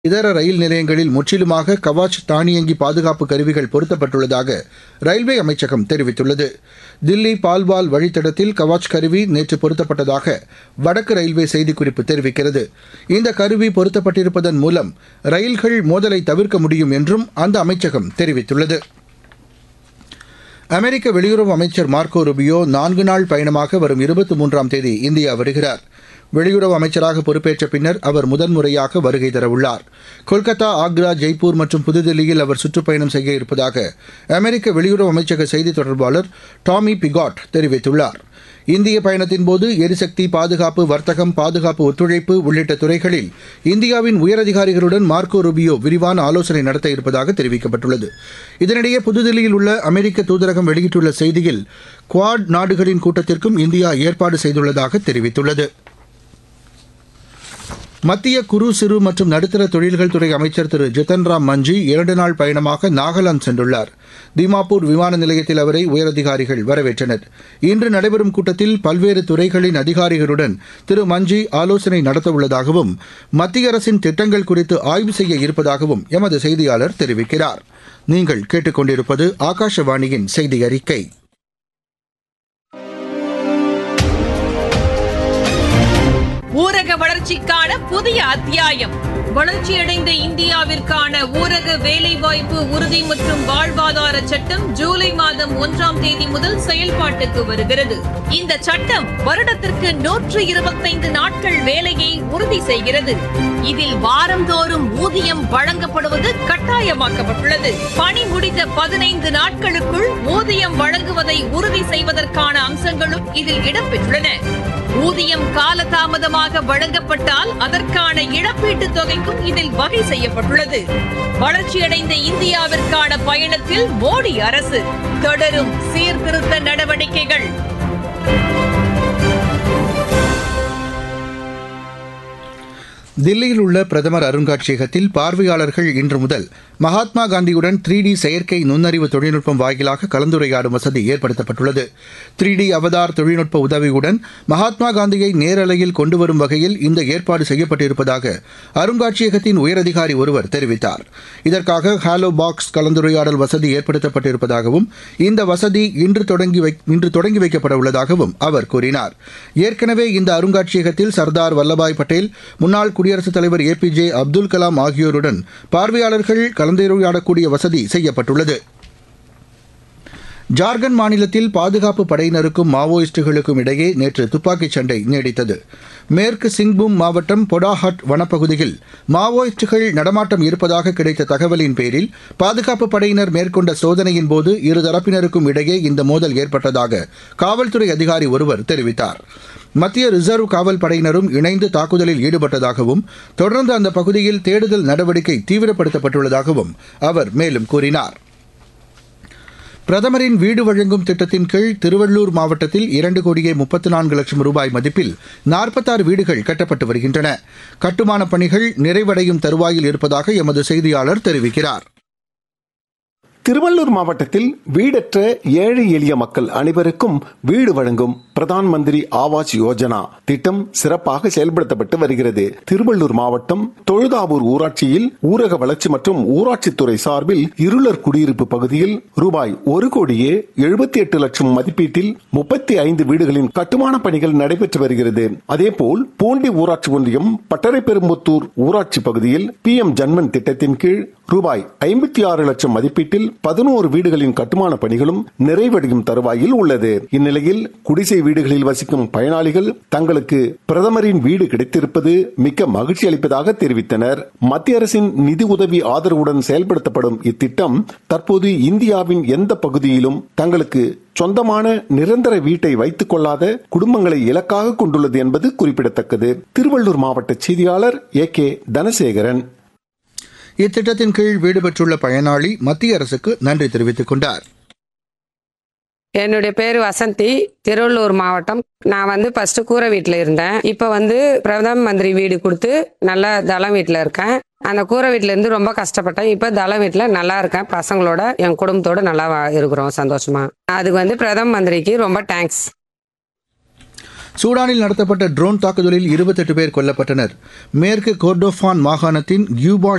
இதர ரயில் நிலையங்களில் முற்றிலுமாக கவாச் தானியங்கி பாதுகாப்பு கருவிகள் பொருத்தப்பட்டுள்ளதாக ரயில்வே அமைச்சகம் தெரிவித்துள்ளது தில்லி பால்வால் வழித்தடத்தில் கவாச் கருவி நேற்று பொருத்தப்பட்டதாக வடக்கு ரயில்வே செய்திக்குறிப்பு தெரிவிக்கிறது இந்த கருவி பொருத்தப்பட்டிருப்பதன் மூலம் ரயில்கள் மோதலை தவிர்க்க முடியும் என்றும் அந்த அமைச்சகம் தெரிவித்துள்ளது அமெரிக்க வெளியுறவு அமைச்சர் மார்க்கோ ருபியோ நான்கு நாள் பயணமாக வரும் இருபத்தி மூன்றாம் தேதி இந்தியா வருகிறார் வெளியுறவு அமைச்சராக பொறுப்பேற்ற பின்னர் அவர் முதன்முறையாக வருகை தரவுள்ளார் கொல்கத்தா ஆக்ரா ஜெய்ப்பூர் மற்றும் புதுதில்லியில் அவர் சுற்றுப்பயணம் செய்ய இருப்பதாக அமெரிக்க வெளியுறவு அமைச்சக செய்தி தொடர்பாளர் டாமி பிகாட் தெரிவித்துள்ளார் இந்திய பயணத்தின்போது எரிசக்தி பாதுகாப்பு வர்த்தகம் பாதுகாப்பு ஒத்துழைப்பு உள்ளிட்ட துறைகளில் இந்தியாவின் உயரதிகாரிகளுடன் மார்க்கோ ரூபியோ விரிவான ஆலோசனை நடத்த இருப்பதாக தெரிவிக்கப்பட்டுள்ளது இதனிடையே புதுதில்லியில் உள்ள அமெரிக்க தூதரகம் வெளியிட்டுள்ள செய்தியில் குவாட் நாடுகளின் கூட்டத்திற்கும் இந்தியா ஏற்பாடு செய்துள்ளதாக தெரிவித்துள்ளது மத்திய குறு சிறு மற்றும் நடுத்தர தொழில்கள் துறை அமைச்சர் திரு ஜித்தன் ராம் மஞ்சி இரண்டு நாள் பயணமாக நாகாலாந்து சென்றுள்ளார் தீமாப்பூர் விமான நிலையத்தில் அவரை உயரதிகாரிகள் வரவேற்றனர் இன்று நடைபெறும் கூட்டத்தில் பல்வேறு துறைகளின் அதிகாரிகளுடன் திரு மஞ்சி ஆலோசனை நடத்தவுள்ளதாகவும் மத்திய அரசின் திட்டங்கள் குறித்து ஆய்வு செய்ய இருப்பதாகவும் எமது செய்தியாளர் தெரிவிக்கிறார் நீங்கள் கேட்டுக்கொண்டிருப்பது ஆகாஷவாணியின் செய்தி அறிக்கை ஊரக வளர்ச்சிக்கான புதிய அத்தியாயம் வளர்ச்சியடைந்த இந்தியாவிற்கான ஊரக வேலைவாய்ப்பு உறுதி மற்றும் வாழ்வாதார சட்டம் ஜூலை மாதம் ஒன்றாம் தேதி முதல் செயல்பாட்டுக்கு வருகிறது இந்த சட்டம் வருடத்திற்கு நூற்று இருபத்தைந்து நாட்கள் வேலையை உறுதி செய்கிறது இதில் வாரந்தோறும் ஊதியம் வழங்கப்படுவது கட்டாயமாக்கப்பட்டுள்ளது பணி முடிந்த பதினைந்து நாட்களுக்குள் ஊதியம் வழங்குவதை உறுதி செய்வதற்கான அம்சங்களும் இதில் இடம்பெற்றுள்ளன ஊதியம் காலதாமதமாக வழங்கப்பட்டால் அதற்கான இழப்பீட்டுத் தொகைக்கும் இதில் வகை செய்யப்பட்டுள்ளது வளர்ச்சியடைந்த இந்தியாவிற்கான பயணத்தில் மோடி அரசு தொடரும் சீர்திருத்த நடவடிக்கைகள் தில்லியில் உள்ள பிரதமர் அருங்காட்சியகத்தில் பார்வையாளர்கள் இன்று முதல் மகாத்மா காந்தியுடன் த்ரீ டி செயற்கை நுண்ணறிவு தொழில்நுட்பம் வாயிலாக கலந்துரையாடும் வசதி ஏற்படுத்தப்பட்டுள்ளது த்ரீ டி அவதார் தொழில்நுட்ப உதவியுடன் மகாத்மா காந்தியை நேரலையில் கொண்டுவரும் வகையில் இந்த ஏற்பாடு செய்யப்பட்டிருப்பதாக அருங்காட்சியகத்தின் உயரதிகாரி ஒருவர் தெரிவித்தார் இதற்காக ஹாலோ பாக்ஸ் கலந்துரையாடல் வசதி ஏற்படுத்தப்பட்டிருப்பதாகவும் இந்த வசதி இன்று தொடங்கி வை இன்று தொடங்கி வைக்கப்பட உள்ளதாகவும் அவர் கூறினார் ஏற்கனவே இந்த அருங்காட்சியகத்தில் சர்தார் வல்லபாய் பட்டேல் முன்னாள் குடியரசுத் தலைவர் A P J Abdul Kalam ஆகியோருடன் பார்வையாளர்கள் கலந்துரையாடக்கூடிய வசதி செய்யப்பட்டுள்ளது ஜார்க்கண்ட் மாநிலத்தில் பாதுகாப்பு படையினருக்கும் மாவோயிஸ்டுகளுக்கும் இடையே நேற்று துப்பாக்கிச் சண்டை நீடித்தது மேற்கு சிங்பூம் மாவட்டம் பொடாஹட் வனப்பகுதியில் மாவோயிஸ்டுகள் நடமாட்டம் இருப்பதாக கிடைத்த தகவலின் பேரில் பாதுகாப்பு படையினர் மேற்கொண்ட சோதனையின் போது இருதரப்பினருக்கும் இடையே இந்த மோதல் ஏற்பட்டதாக காவல்துறை அதிகாரி ஒருவர் தெரிவித்தார் மத்திய ரிசர்வ் காவல் படையினரும் இணைந்து தாக்குதலில் ஈடுபட்டதாகவும் தொடர்ந்து அந்த பகுதியில் தேடுதல் நடவடிக்கை தீவிரப்படுத்தப்பட்டுள்ளதாகவும் அவர் மேலும் கூறினார் பிரதமரின் வீடு வழங்கும் திட்டத்தின் கீழ் திருவள்ளூர் மாவட்டத்தில் இரண்டு கோடியே முப்பத்து நான்கு லட்சம் ரூபாய் மதிப்பில் நாற்பத்தாறு வீடுகள் கட்டப்பட்டு வருகின்றன கட்டுமானப் பணிகள் நிறைவடையும் தருவாயில் இருப்பதாக எமது செய்தியாளர் தெரிவிக்கிறார் திருவள்ளூர் மாவட்டத்தில் வீடற்ற ஏழை எளிய மக்கள் அனைவருக்கும் வீடு வழங்கும் பிரதான் மந்திரி ஆவாஸ் யோஜனா திட்டம் சிறப்பாக செயல்படுத்தப்பட்டு வருகிறது திருவள்ளூர் மாவட்டம் தொழுதாவூர் ஊராட்சியில் ஊரக வளர்ச்சி மற்றும் ஊராட்சித்துறை சார்பில் இருளர் குடியிருப்பு பகுதியில் ரூபாய் ஒரு கோடியே எழுபத்தி எட்டு லட்சம் மதிப்பீட்டில் முப்பத்தி ஐந்து வீடுகளின் கட்டுமான பணிகள் நடைபெற்று வருகிறது அதேபோல் பூண்டி ஊராட்சி ஒன்றியம் பட்டரைப்பெரும்புத்தூர் ஊராட்சி பகுதியில் பி எம் ஜன்மன் திட்டத்தின் கீழ் ரூபாய் ஐம்பத்தி ஆறு லட்சம் மதிப்பீட்டில் பதினோரு வீடுகளின் கட்டுமான பணிகளும் நிறைவடையும் தருவாயில் உள்ளது இந்நிலையில் குடிசை வீடுகளில் வசிக்கும் பயனாளிகள் தங்களுக்கு பிரதமரின் வீடு கிடைத்திருப்பது மிக்க மகிழ்ச்சி அளிப்பதாக தெரிவித்தனர் மத்திய அரசின் நிதி உதவி ஆதரவுடன் செயல்படுத்தப்படும் இத்திட்டம் தற்போது இந்தியாவின் எந்த பகுதியிலும் தங்களுக்கு சொந்தமான நிரந்தர வீட்டை வைத்துக் கொள்ளாத குடும்பங்களை இலக்காக கொண்டுள்ளது என்பது குறிப்பிடத்தக்கது திருவள்ளூர் மாவட்ட செய்தியாளர் ஏ கே தனசேகரன் இத்திட்டத்தின் கீழ் வீடு பெற்றுள்ள பயனாளி மத்திய அரசுக்கு நன்றி தெரிவித்துக் கொண்டார் என்னுடைய பேர் வசந்தி திருவள்ளூர் மாவட்டம் நான் வந்து ஃபர்ஸ்ட் கூரை வீட்டில் இருந்தேன் இப்போ வந்து பிரதம மந்திரி வீடு கொடுத்து நல்லா தளம் வீட்டில் இருக்கேன் அந்த கூரை வீட்டில இருந்து ரொம்ப கஷ்டப்பட்டேன் இப்போ தளம் வீட்டில் நல்லா இருக்கேன் பசங்களோட என் குடும்பத்தோட நல்லா வா- இருக்கிறோம் சந்தோஷமா அதுக்கு வந்து பிரதம மந்திரிக்கு ரொம்ப தேங்க்ஸ் சூடானில் நடத்தப்பட்ட ட்ரோன் தாக்குதலில் இருபத்தெட்டு பேர் கொல்லப்பட்டனர் மேற்கு கோர்டோஃபான் மாகாணத்தின் கியூபா